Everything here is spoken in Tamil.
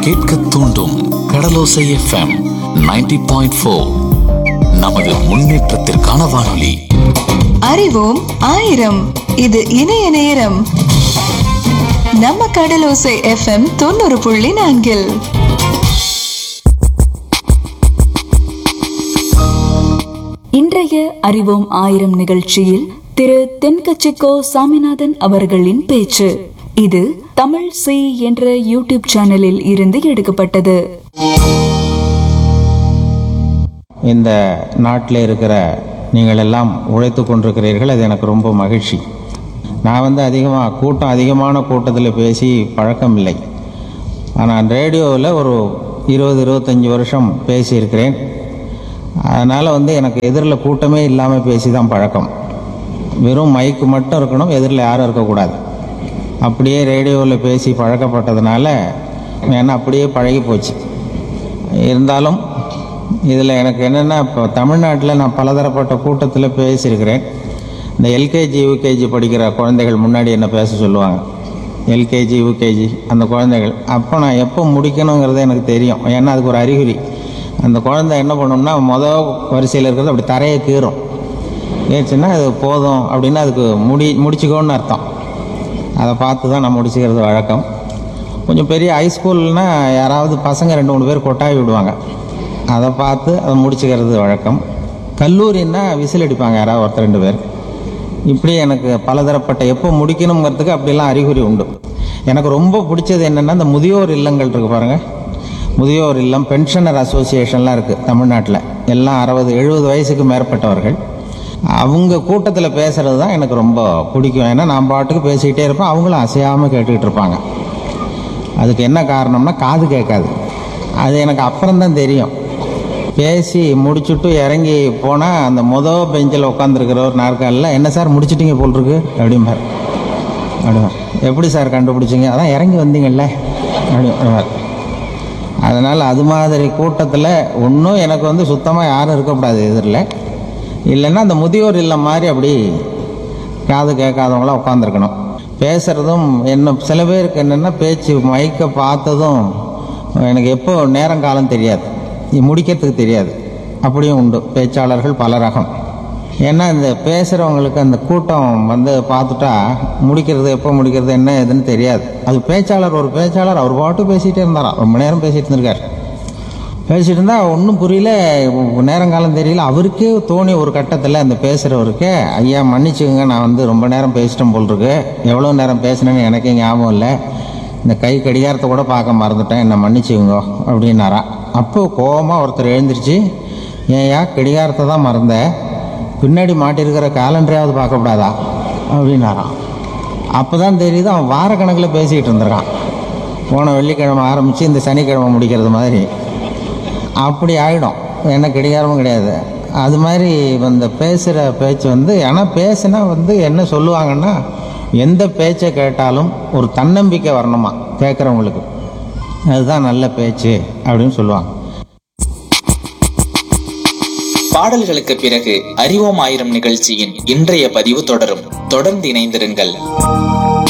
கேட்க தூண்டும் கடலோசை எஃப்எம் 90.4 பாயிண்ட் ஃபோர் நமது முன்னேற்றத்திற்கான வானொலி அறிவோம் ஆயிரம் இது இணைய நேரம் நம்ம கடலோசை எஃப்எம் தொண்ணூறு புள்ளி நான்கில் இன்றைய அறிவோம் ஆயிரம் நிகழ்ச்சியில் திரு தென்கச்சிக்கோ சாமிநாதன் அவர்களின் பேச்சு இது தமிழ் சி என்ற யூடியூப் சேனலில் இருந்து எடுக்கப்பட்டது இந்த நாட்டில் இருக்கிற நீங்கள் எல்லாம் உழைத்து கொண்டிருக்கிறீர்கள் அது எனக்கு ரொம்ப மகிழ்ச்சி நான் வந்து அதிகமாக கூட்டம் அதிகமான கூட்டத்தில் பேசி பழக்கம் இல்லை ஆனால் ரேடியோவில் ஒரு இருபது இருபத்தஞ்சி வருஷம் பேசியிருக்கிறேன் அதனால் வந்து எனக்கு எதிரில் கூட்டமே இல்லாமல் பேசி தான் பழக்கம் வெறும் மைக்கு மட்டும் இருக்கணும் எதிரில் யாரும் இருக்கக்கூடாது அப்படியே ரேடியோவில் பேசி பழக்கப்பட்டதுனால என்ன அப்படியே பழகி போச்சு இருந்தாலும் இதில் எனக்கு என்னென்னா இப்போ தமிழ்நாட்டில் நான் பலதரப்பட்ட கூட்டத்தில் பேசியிருக்கிறேன் இந்த எல்கேஜி யூகேஜி படிக்கிற குழந்தைகள் முன்னாடி என்ன பேச சொல்லுவாங்க எல்கேஜி யூகேஜி அந்த குழந்தைகள் அப்போ நான் எப்போ முடிக்கணுங்கிறது எனக்கு தெரியும் ஏன்னா அதுக்கு ஒரு அறிகுறி அந்த குழந்தை என்ன பண்ணும்னா மொதல் வரிசையில் இருக்கிறது அப்படி தரையை கீறும் ஏச்சுன்னா அது போதும் அப்படின்னா அதுக்கு முடி முடிச்சுக்கோன்னு அர்த்தம் அதை பார்த்து தான் நான் முடிச்சுக்கிறது வழக்கம் கொஞ்சம் பெரிய ஹைஸ்கூல்னால் யாராவது பசங்க ரெண்டு மூணு பேர் கொட்டாவி விடுவாங்க அதை பார்த்து அதை முடிச்சுக்கிறது வழக்கம் கல்லூரின்னா விசில் அடிப்பாங்க யாராவது ஒருத்தர் ரெண்டு பேர் இப்படி எனக்கு பலதரப்பட்ட எப்போ முடிக்கணுங்கிறதுக்கு அப்படிலாம் அறிகுறி உண்டு எனக்கு ரொம்ப பிடிச்சது என்னென்னா இந்த முதியோர் இல்லங்கள் இருக்குது பாருங்கள் முதியோர் இல்லம் பென்ஷனர் அசோசியேஷன்லாம் இருக்குது தமிழ்நாட்டில் எல்லாம் அறுபது எழுபது வயசுக்கு மேற்பட்டவர்கள் அவங்க கூட்டத்தில் பேசுகிறது தான் எனக்கு ரொம்ப பிடிக்கும் ஏன்னா நான் பாட்டுக்கு பேசிக்கிட்டே இருப்பேன் அவங்களும் அசையாமல் கேட்டுக்கிட்டு இருப்பாங்க அதுக்கு என்ன காரணம்னா காது கேட்காது அது எனக்கு அப்புறம் தான் தெரியும் பேசி முடிச்சுட்டு இறங்கி போனால் அந்த மொதல் பெஞ்சில் உட்காந்துருக்கிற ஒரு நாற்காலில் என்ன சார் முடிச்சிட்டீங்க போல் இருக்கு அப்படிம்பார் அப்படிமா எப்படி சார் கண்டுபிடிச்சிங்க அதான் இறங்கி வந்தீங்கல்ல அப்படி அப்படிம்பார் அதனால் அது மாதிரி கூட்டத்தில் ஒன்றும் எனக்கு வந்து சுத்தமாக யாரும் இருக்கக்கூடாது எதிரில் இல்லைன்னா அந்த முதியோர் இல்லம் மாதிரி அப்படி காது கேட்காதவங்களாம் உட்காந்துருக்கணும் பேசுகிறதும் என்ன சில பேருக்கு என்னென்னா பேச்சு மைக்கை பார்த்ததும் எனக்கு எப்போ நேரம் காலம் தெரியாது இது முடிக்கிறதுக்கு தெரியாது அப்படியும் உண்டு பேச்சாளர்கள் பல ரகம் ஏன்னா இந்த பேசுகிறவங்களுக்கு அந்த கூட்டம் வந்து பார்த்துட்டா முடிக்கிறது எப்போ முடிக்கிறது என்ன ஏதுன்னு தெரியாது அது பேச்சாளர் ஒரு பேச்சாளர் அவர் பாட்டு பேசிகிட்டே இருந்தாராம் ரொம்ப நேரம் பேசிகிட்டு இருந்திருக்கார் பேசிட்டு இருந்தா ஒன்றும் புரியல நேரங்காலம் தெரியல அவருக்கே தோணி ஒரு கட்டத்தில் அந்த பேசுகிறவருக்கே ஐயா மன்னிச்சுக்கோங்க நான் வந்து ரொம்ப நேரம் பேசிட்டேன் போல் இருக்கு எவ்வளோ நேரம் பேசினேன்னு எனக்கே ஞாபகம் இல்லை இந்த கை கடிகாரத்தை கூட பார்க்க மறந்துட்டேன் என்னை மன்னிச்சுக்கோங்க அப்படின்னாராம் அப்போ கோபமாக ஒருத்தர் எழுந்திருச்சு ஏன்யா கடிகாரத்தை தான் மறந்த பின்னாடி மாட்டியிருக்கிற காலண்டரையாவது பார்க்கக்கூடாதா அப்படின்னாராம் அப்போ தான் தெரியுது அவன் வாரக்கணக்கில் பேசிக்கிட்டு இருந்திருக்கான் போன வெள்ளிக்கிழமை ஆரம்பித்து இந்த சனிக்கிழமை முடிக்கிறது மாதிரி அப்படி ஆகிடும் என்ன கடிகாரமும் கிடையாது அது மாதிரி இந்த பேசுகிற பேச்சு வந்து ஆனால் பேசுனா வந்து என்ன சொல்லுவாங்கன்னா எந்த பேச்சை கேட்டாலும் ஒரு தன்னம்பிக்கை வரணுமா கேட்குறவங்களுக்கு அதுதான் நல்ல பேச்சு அப்படின்னு சொல்லுவாங்க பாடல்களுக்கு பிறகு அறிவோம் ஆயிரம் நிகழ்ச்சியின் இன்றைய பதிவு தொடரும் தொடர்ந்து இணைந்திருங்கள்